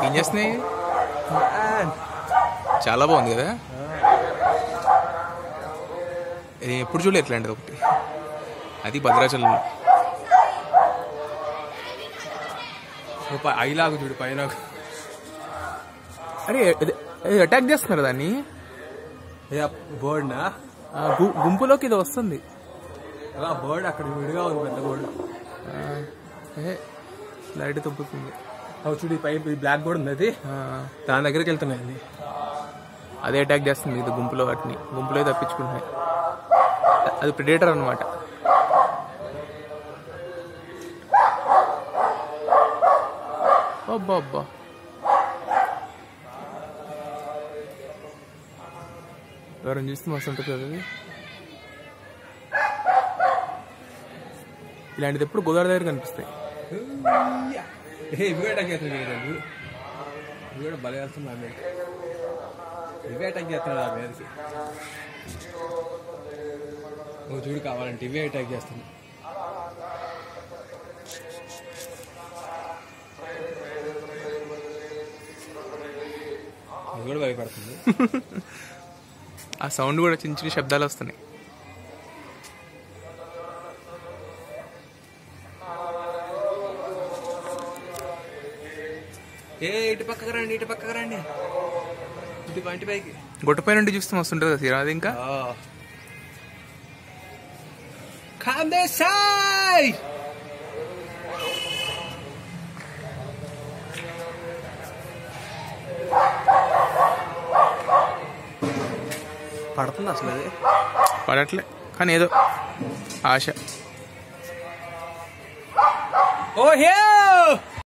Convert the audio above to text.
ఏం చేస్తున్నాయి చాలా బాగుంది కదా ఇది ఎప్పుడు చూడలేదు ఎట్లాంటిది ఒకటి అది భద్రాచలం ఐలాగు చూడు పైన అరే అటాక్ చేస్తున్నారు దాన్ని బోర్డ్నా ఆ, గు- గుంపులోకి ఇది వస్తుంది అలా బోర్డ్ అక్కడ విడిగా ఉంది పెద్ద బోర్డు లైట్ తప్పుతుంది అవి చూడు ఈ పై బ్లాక్ బోర్డ్ ఉంది అది ఆ, దాని దగ్గరికి వెళ్తున్నాయండి అదే అటాక్ చేస్తుంది ఇది గుంపులో వాటిని గుంపులో తప్పించుకుంటున్నాయి అది ప్రిడేటర్ అనమాట అబ్బా అబ్బా ఎవరైనా చూస్తే మస్తు ఉంటుంది కదా అది ఇలాంటిది ఎప్పుడు గోదావరి దగ్గర కనిపిస్తాయి ఏ ఇవి కూడా అటాక్ చేస్తున్నాడు ఇవి ఇవి కూడా బలి వేస్తుంది ఆమె ఇవే అటాక్ చేస్తున్నాడు ఆ మీదకి నువ్వు చూడు కావాలంటే ఇవే అటాక్ చేస్తుంది ఇది కూడా భయపడుతుంది ఆ సౌండ్ కూడా చిన్న చిన్న శబ్దాలు వస్తున్నాయి ఏ ఇటు పక్కకు రండి ఇటు పక్కకు రండి ఇటు పంటి పైకి గుట్టపై నుండి చూస్తే వస్తుంటుంది కదా తీరా అది ఇంకా ఖాందేశాయ్ పడుతుంది అసలు అది పడట్లే కానీ ఏదో ఆశ ఓ హే